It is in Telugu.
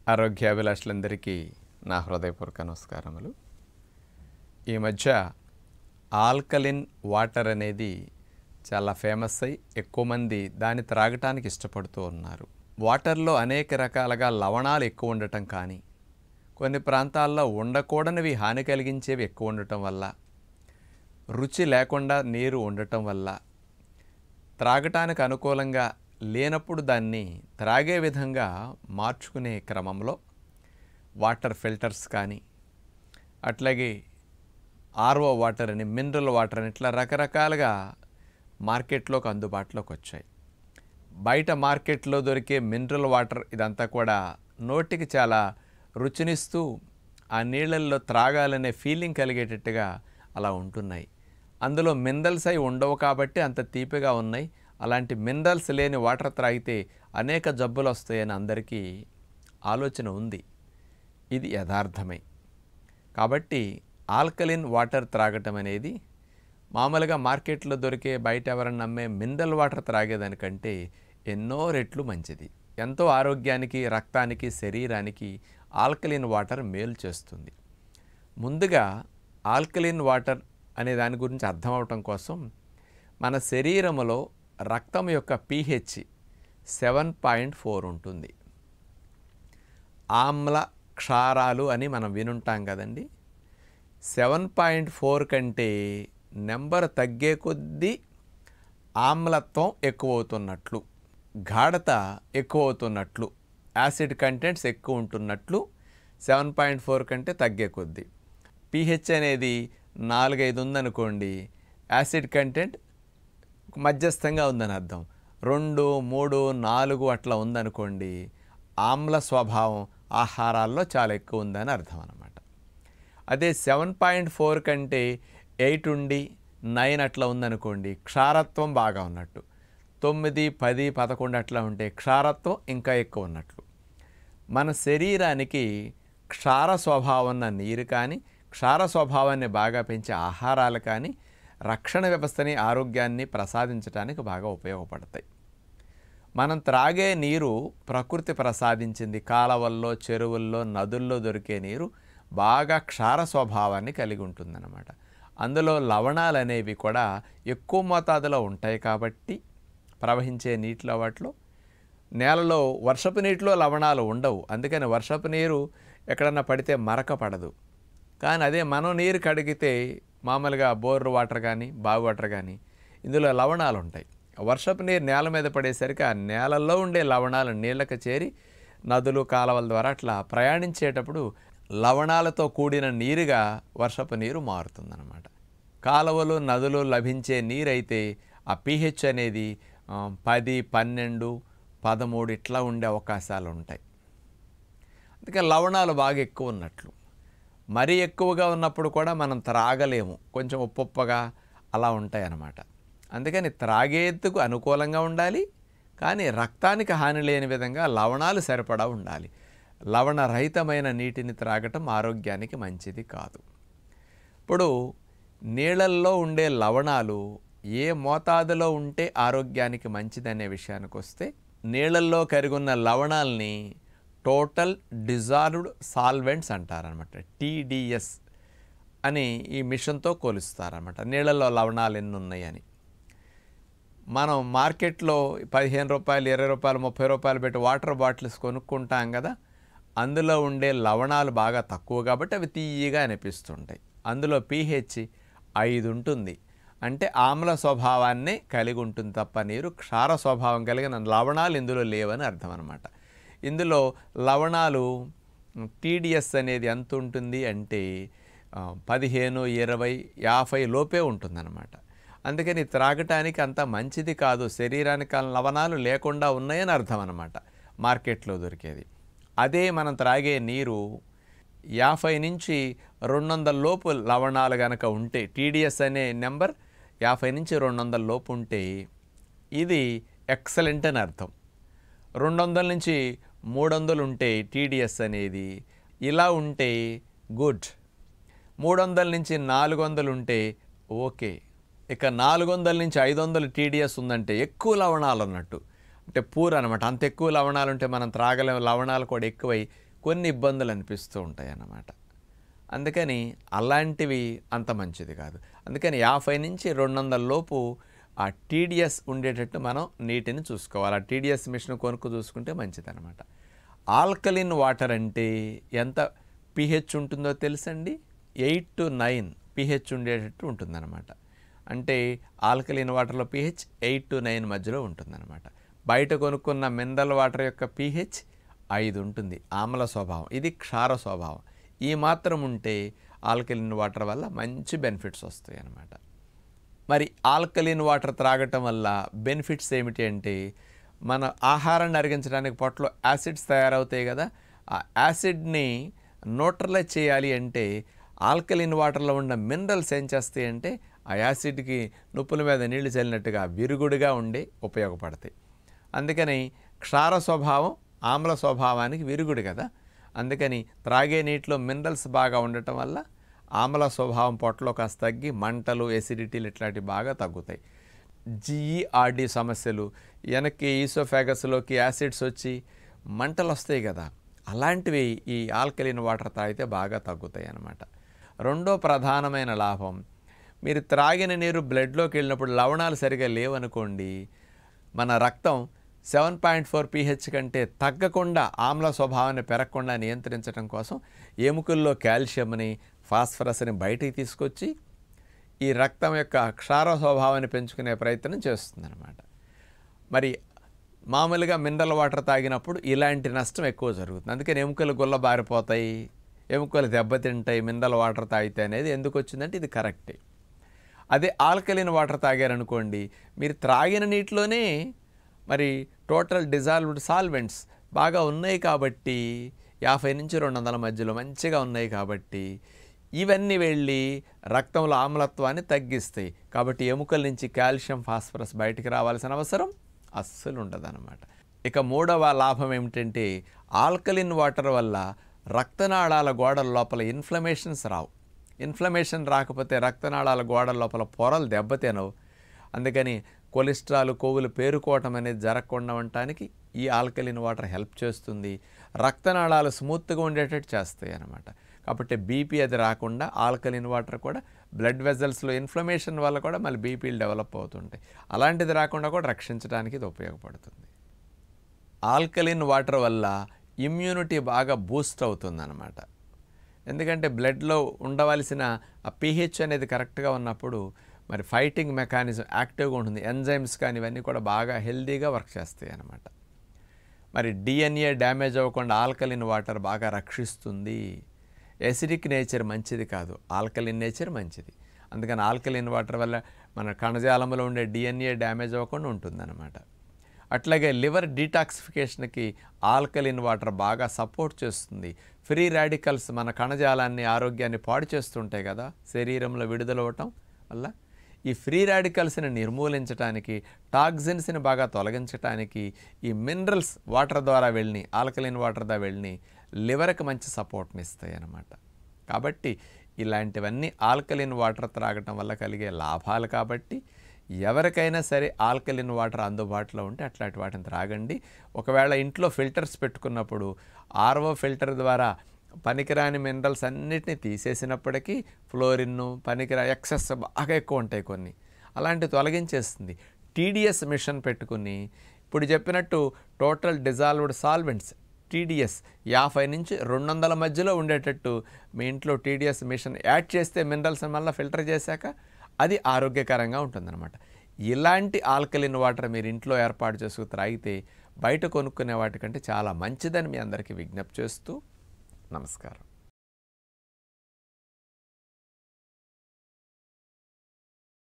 ఆరోగ్యాభిలాషులందరికీ నా హృదయపూర్వక నమస్కారములు ఈ మధ్య ఆల్కలిన్ వాటర్ అనేది చాలా ఫేమస్ అయి ఎక్కువ మంది దాన్ని త్రాగటానికి ఇష్టపడుతూ ఉన్నారు వాటర్లో అనేక రకాలుగా లవణాలు ఎక్కువ ఉండటం కానీ కొన్ని ప్రాంతాల్లో ఉండకూడనివి హాని కలిగించేవి ఎక్కువ ఉండటం వల్ల రుచి లేకుండా నీరు ఉండటం వల్ల త్రాగటానికి అనుకూలంగా లేనప్పుడు దాన్ని త్రాగే విధంగా మార్చుకునే క్రమంలో వాటర్ ఫిల్టర్స్ కానీ అట్లాగే ఆర్ఓ వాటర్ అని మినరల్ వాటర్ అని ఇట్లా రకరకాలుగా మార్కెట్లోకి అందుబాటులోకి వచ్చాయి బయట మార్కెట్లో దొరికే మినరల్ వాటర్ ఇదంతా కూడా నోటికి చాలా రుచినిస్తూ ఆ నీళ్ళల్లో త్రాగాలనే ఫీలింగ్ కలిగేటట్టుగా అలా ఉంటున్నాయి అందులో మినరల్స్ అయి ఉండవు కాబట్టి అంత తీపిగా ఉన్నాయి అలాంటి మినరల్స్ లేని వాటర్ త్రాగితే అనేక జబ్బులు వస్తాయని అందరికీ ఆలోచన ఉంది ఇది యథార్థమే కాబట్టి ఆల్కలిన్ వాటర్ త్రాగటం అనేది మామూలుగా మార్కెట్లో దొరికే బయట ఎవరన్నా అమ్మే మినరల్ వాటర్ త్రాగేదానికంటే ఎన్నో రెట్లు మంచిది ఎంతో ఆరోగ్యానికి రక్తానికి శరీరానికి ఆల్కలిన్ వాటర్ మేలు చేస్తుంది ముందుగా ఆల్కలిన్ వాటర్ అనే దాని గురించి అర్థం అవటం కోసం మన శరీరములో రక్తం యొక్క పీహెచ్ సెవెన్ పాయింట్ ఫోర్ ఉంటుంది ఆమ్ల క్షారాలు అని మనం వినుంటాం కదండి సెవెన్ పాయింట్ ఫోర్ కంటే నెంబర్ తగ్గే కొద్దీ ఆమ్లత్వం ఎక్కువ అవుతున్నట్లు గాఢత ఎక్కువ అవుతున్నట్లు యాసిడ్ కంటెంట్స్ ఎక్కువ ఉంటున్నట్లు సెవెన్ పాయింట్ ఫోర్ కంటే తగ్గే కొద్దీ పిహెచ్ అనేది నాలుగైదు ఉందనుకోండి యాసిడ్ కంటెంట్ మధ్యస్థంగా ఉందని అర్థం రెండు మూడు నాలుగు అట్లా ఉందనుకోండి ఆమ్ల స్వభావం ఆహారాల్లో చాలా ఎక్కువ ఉందని అర్థం అన్నమాట అదే సెవెన్ పాయింట్ ఫోర్ కంటే ఎయిట్ ఉండి నైన్ అట్లా ఉందనుకోండి క్షారత్వం బాగా ఉన్నట్టు తొమ్మిది పది పదకొండు అట్లా ఉంటే క్షారత్వం ఇంకా ఎక్కువ ఉన్నట్లు మన శరీరానికి క్షార స్వభావం ఉన్న నీరు కానీ క్షార స్వభావాన్ని బాగా పెంచే ఆహారాలు కానీ రక్షణ వ్యవస్థని ఆరోగ్యాన్ని ప్రసాదించడానికి బాగా ఉపయోగపడతాయి మనం త్రాగే నీరు ప్రకృతి ప్రసాదించింది కాలవల్లో చెరువుల్లో నదుల్లో దొరికే నీరు బాగా క్షార స్వభావాన్ని కలిగి ఉంటుందన్నమాట అందులో లవణాలు అనేవి కూడా ఎక్కువ మోతాదులో ఉంటాయి కాబట్టి ప్రవహించే నీటిలో వాటిలో నేలలో వర్షపు నీటిలో లవణాలు ఉండవు అందుకని వర్షపు నీరు ఎక్కడన్నా పడితే మరక పడదు కానీ అదే మనం నీరు కడిగితే మామూలుగా బోర్ వాటర్ కానీ బావి వాటర్ కానీ ఇందులో లవణాలు ఉంటాయి వర్షపు నీరు నేల మీద పడేసరికి ఆ నేలల్లో ఉండే లవణాలు నీళ్ళకి చేరి నదులు కాలువల ద్వారా అట్లా ప్రయాణించేటప్పుడు లవణాలతో కూడిన నీరుగా వర్షపు నీరు మారుతుందన్నమాట కాలువలు నదులు లభించే నీరైతే ఆ పిహెచ్ అనేది ఆ, పది పన్నెండు పదమూడు ఇట్లా ఉండే అవకాశాలు ఉంటాయి అందుకే లవణాలు బాగా ఎక్కువ ఉన్నట్లు మరీ ఎక్కువగా ఉన్నప్పుడు కూడా మనం త్రాగలేము కొంచెం ఉప్పుప్పగా అలా ఉంటాయి అన్నమాట అందుకని త్రాగేందుకు అనుకూలంగా ఉండాలి కానీ రక్తానికి హాని లేని విధంగా లవణాలు సరిపడా ఉండాలి లవణ రహితమైన నీటిని త్రాగటం ఆరోగ్యానికి మంచిది కాదు ఇప్పుడు నీళ్ళల్లో ఉండే లవణాలు ఏ మోతాదులో ఉంటే ఆరోగ్యానికి మంచిదనే విషయానికి వస్తే నీళ్ళల్లో కరిగున్న లవణాలని టోటల్ డిజాల్వ్డ్ సాల్వెంట్స్ అంటారనమాట టీడీఎస్ అని ఈ మిషన్తో కొలుస్తారనమాట నీళ్ళల్లో లవణాలు ఎన్ని ఉన్నాయని మనం మార్కెట్లో పదిహేను రూపాయలు ఇరవై రూపాయలు ముప్పై రూపాయలు పెట్టి వాటర్ బాటిల్స్ కొనుక్కుంటాం కదా అందులో ఉండే లవణాలు బాగా తక్కువ కాబట్టి అవి తీయగా అనిపిస్తుంటాయి అందులో పీహెచ్ ఐదు ఉంటుంది అంటే ఆమ్ల స్వభావాన్నే కలిగి ఉంటుంది తప్ప నీరు క్షార స్వభావం కలిగిన లవణాలు ఇందులో లేవని అర్థం అనమాట ఇందులో లవణాలు టీడీఎస్ అనేది ఎంత ఉంటుంది అంటే ఆ, పదిహేను ఇరవై యాభై లోపే ఉంటుందన్నమాట అందుకని త్రాగటానికి అంత మంచిది కాదు శరీరానికి ఆ లవణాలు లేకుండా ఉన్నాయని అర్థం అనమాట మార్కెట్లో దొరికేది అదే మనం త్రాగే నీరు యాభై నుంచి రెండు వందల లోపు లవణాలు కనుక ఉంటే టీడీఎస్ అనే నెంబర్ యాభై నుంచి రెండు వందల లోపు ఉంటే ఇది ఎక్సలెంట్ అని అర్థం రెండు వందల నుంచి మూడు వందలు ఉంటే టీడీఎస్ అనేది ఇలా ఉంటే గుడ్ మూడు వందల నుంచి నాలుగు వందలు ఉంటే ఓకే ఇక నాలుగు వందల నుంచి ఐదు వందలు టీడీఎస్ ఉందంటే ఎక్కువ లవణాలు అన్నట్టు అంటే పూర్ అనమాట అంత ఎక్కువ లవణాలు ఉంటే మనం త్రాగలేము లవణాలు కూడా ఎక్కువై కొన్ని ఇబ్బందులు అనిపిస్తూ ఉంటాయి అన్నమాట అందుకని అలాంటివి అంత మంచిది కాదు అందుకని యాభై నుంచి రెండు వందల లోపు ఆ టీడీఎస్ ఉండేటట్టు మనం నీటిని చూసుకోవాలి ఆ టీడీఎస్ మిషన్ కొనుక్కు చూసుకుంటే మంచిదన్నమాట ఆల్కలిన్ వాటర్ అంటే ఎంత పిహెచ్ ఉంటుందో తెలుసండి ఎయిట్ టు నైన్ పిహెచ్ ఉండేటట్టు ఉంటుందన్నమాట అంటే ఆల్కలిన్ వాటర్లో పిహెచ్ ఎయిట్ టు నైన్ మధ్యలో ఉంటుందన్నమాట బయట కొనుక్కున్న మినరల్ వాటర్ యొక్క పిహెచ్ ఐదు ఉంటుంది ఆమ్ల స్వభావం ఇది క్షార స్వభావం ఈ మాత్రం ఉంటే ఆల్కలిన్ వాటర్ వల్ల మంచి బెనిఫిట్స్ వస్తాయి అన్నమాట మరి ఆల్కలిన్ వాటర్ త్రాగటం వల్ల బెనిఫిట్స్ ఏమిటి అంటే మన ఆహారాన్ని అరిగించడానికి పొట్టలో యాసిడ్స్ తయారవుతాయి కదా ఆ యాసిడ్ని న్యూట్రలైజ్ చేయాలి అంటే ఆల్కలిన్ వాటర్లో ఉన్న మినరల్స్ ఏం చేస్తాయి అంటే ఆ యాసిడ్కి నొప్పుల మీద నీళ్లు చల్లినట్టుగా విరుగుడుగా ఉండి ఉపయోగపడతాయి అందుకని క్షార స్వభావం ఆమ్ల స్వభావానికి విరుగుడు కదా అందుకని త్రాగే నీటిలో మినరల్స్ బాగా ఉండటం వల్ల ఆమ్ల స్వభావం పొట్టలో కాస్త తగ్గి మంటలు ఎసిడిటీలు ఇట్లాంటివి బాగా తగ్గుతాయి జిఈఆర్డి సమస్యలు వెనక్కి ఈసోఫాగస్లోకి యాసిడ్స్ వచ్చి మంటలు వస్తాయి కదా అలాంటివి ఈ ఆల్కలిన్ వాటర్ తాగితే బాగా తగ్గుతాయి అన్నమాట రెండో ప్రధానమైన లాభం మీరు త్రాగిన నీరు బ్లడ్లోకి వెళ్ళినప్పుడు లవణాలు సరిగా లేవనుకోండి మన రక్తం సెవెన్ పాయింట్ ఫోర్ పీహెచ్ కంటే తగ్గకుండా ఆమ్ల స్వభావాన్ని పెరగకుండా నియంత్రించడం కోసం ఎముకల్లో కాల్షియంని ఫాస్ఫరస్ని బయటికి తీసుకొచ్చి ఈ రక్తం యొక్క క్షార స్వభావాన్ని పెంచుకునే ప్రయత్నం చేస్తుందన్నమాట మరి మామూలుగా మినరల్ వాటర్ తాగినప్పుడు ఇలాంటి నష్టం ఎక్కువ జరుగుతుంది అందుకని ఎముకలు గుల్లబారిపోతాయి ఎముకలు దెబ్బతింటాయి మినరల్ వాటర్ తాగితే అనేది ఎందుకు వచ్చిందంటే ఇది కరెక్టే అదే ఆల్కలిన్ వాటర్ తాగారనుకోండి మీరు త్రాగిన నీటిలోనే మరి టోటల్ డిజాల్వ్డ్ సాల్వెంట్స్ బాగా ఉన్నాయి కాబట్టి యాభై నుంచి రెండు వందల మధ్యలో మంచిగా ఉన్నాయి కాబట్టి ఇవన్నీ వెళ్ళి రక్తంలో ఆమ్లత్వాన్ని తగ్గిస్తాయి కాబట్టి ఎముకల నుంచి కాల్షియం ఫాస్ఫరస్ బయటికి రావాల్సిన అవసరం అస్సలు ఉండదన్నమాట ఇక మూడవ లాభం ఏమిటంటే ఆల్కలిన్ వాటర్ వల్ల రక్తనాళాల గోడల లోపల ఇన్ఫ్లమేషన్స్ రావు ఇన్ఫ్లమేషన్ రాకపోతే రక్తనాళాల గోడల లోపల పొరలు దెబ్బతినవు అందుకని కొలెస్ట్రాల్ కొవ్వులు పేరుకోవటం అనేది జరగకుండా ఉండటానికి ఈ ఆల్కలిన్ వాటర్ హెల్ప్ చేస్తుంది రక్తనాళాలు స్మూత్గా ఉండేటట్టు చేస్తాయి అన్నమాట కాబట్టి బీపీ అది రాకుండా ఆల్కలిన్ వాటర్ కూడా బ్లడ్ వెజల్స్లో ఇన్ఫ్లమేషన్ వల్ల కూడా మళ్ళీ బీపీలు డెవలప్ అవుతుంటాయి అలాంటిది రాకుండా కూడా రక్షించడానికి ఇది ఉపయోగపడుతుంది ఆల్కలిన్ వాటర్ వల్ల ఇమ్యూనిటీ బాగా బూస్ట్ అవుతుందన్నమాట ఎందుకంటే బ్లడ్లో ఉండవలసిన ఆ పీహెచ్ అనేది కరెక్ట్గా ఉన్నప్పుడు మరి ఫైటింగ్ మెకానిజం యాక్టివ్గా ఉంటుంది ఎంజైమ్స్ కానీ ఇవన్నీ కూడా బాగా హెల్దీగా వర్క్ చేస్తాయి అన్నమాట మరి డిఎన్ఏ డ్యామేజ్ అవ్వకుండా ఆల్కలిన్ వాటర్ బాగా రక్షిస్తుంది ఎసిడిక్ నేచర్ మంచిది కాదు ఆల్కలిన్ నేచర్ మంచిది అందుకని ఆల్కలిన్ వాటర్ వల్ల మన కణజాలంలో ఉండే డిఎన్ఏ డ్యామేజ్ అవ్వకుండా ఉంటుందన్నమాట అట్లాగే లివర్ డీటాక్సిఫికేషన్కి ఆల్కలిన్ వాటర్ బాగా సపోర్ట్ చేస్తుంది ఫ్రీ రాడికల్స్ మన కణజాలాన్ని ఆరోగ్యాన్ని పాడు చేస్తుంటాయి కదా శరీరంలో విడుదలవ్వటం వల్ల ఈ ఫ్రీ రాడికల్స్ని నిర్మూలించడానికి టాక్సిన్స్ని బాగా తొలగించడానికి ఈ మినరల్స్ వాటర్ ద్వారా వెళ్ళి ఆల్కలిన్ వాటర్ ద్వారా వెళ్ళి లివర్కి మంచి సపోర్ట్ని ఇస్తాయి అన్నమాట కాబట్టి ఇలాంటివన్నీ ఆల్కలిన్ వాటర్ త్రాగటం వల్ల కలిగే లాభాలు కాబట్టి ఎవరికైనా సరే ఆల్కలిన్ వాటర్ అందుబాటులో ఉంటే అట్లాంటి వాటిని త్రాగండి ఒకవేళ ఇంట్లో ఫిల్టర్స్ పెట్టుకున్నప్పుడు ఆర్ఓ ఫిల్టర్ ద్వారా పనికిరాని మినరల్స్ అన్నిటినీ తీసేసినప్పటికీ ఫ్లోరిన్ను పనికిరా ఎక్సెస్ బాగా ఎక్కువ ఉంటాయి కొన్ని అలాంటి తొలగించేస్తుంది టీడీఎస్ మిషన్ పెట్టుకుని ఇప్పుడు చెప్పినట్టు టోటల్ డిజాల్వ్డ్ సాల్వెంట్స్ టీడీఎస్ యాభై నుంచి రెండు వందల మధ్యలో ఉండేటట్టు మీ ఇంట్లో టీడీఎస్ మిషన్ యాడ్ చేస్తే మినరల్స్ మళ్ళీ ఫిల్టర్ చేశాక అది ఆరోగ్యకరంగా ఉంటుందన్నమాట ఇలాంటి ఆల్కలిన్ వాటర్ మీరు ఇంట్లో ఏర్పాటు చేసుకు త్రాగితే బయట కొనుక్కునే వాటికంటే చాలా మంచిదని మీ అందరికీ విజ్ఞప్తి చేస్తూ నమస్కారం